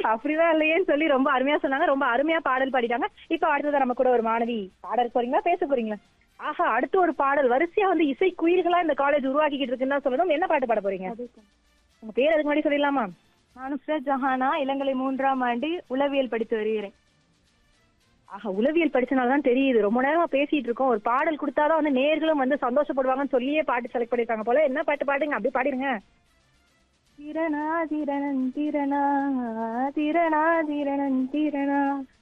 அப்படிதான் இல்லையேன்னு சொல்லி ரொம்ப அருமையா சொன்னாங்க ரொம்ப அருமையா பாடல் பாடிட்டாங்க இப்ப அடுத்தது நம்ம கூட ஒரு மாணவி பாடல் போறீங்களா பேச போறீங்களா ஆஹா அடுத்து ஒரு பாடல் வரிசையா வந்து இசை குயில்களா இந்த காலேஜ் உருவாக்கிக்கிட்டு இருக்குன்னு தான் சொல்லணும் என்ன பாட்டு பாட போறீங்க உங்க பேர் அதுக்கு முன்னாடி சொல்லிடலாமா நான் நுஸ்ரத் ஜஹானா இளங்கலை மூன்றாம் ஆண்டு உளவியல் படித்து வருகிறேன் ஆஹா உளவியல் படிச்சனாலதான் தெரியுது ரொம்ப நேரமா பேசிட்டு இருக்கோம் ஒரு பாடல் கொடுத்தாதான் வந்து நேர்களும் வந்து சந்தோஷப்படுவாங்கன்னு சொல்லியே பாட்டு செலக்ட் பண்ணிருக்காங்க போல என்ன பாட்டு பாடுங்க அப்படி பாடிருங்க திரணா திரணன் திரணா திரணா திரணன் திரணா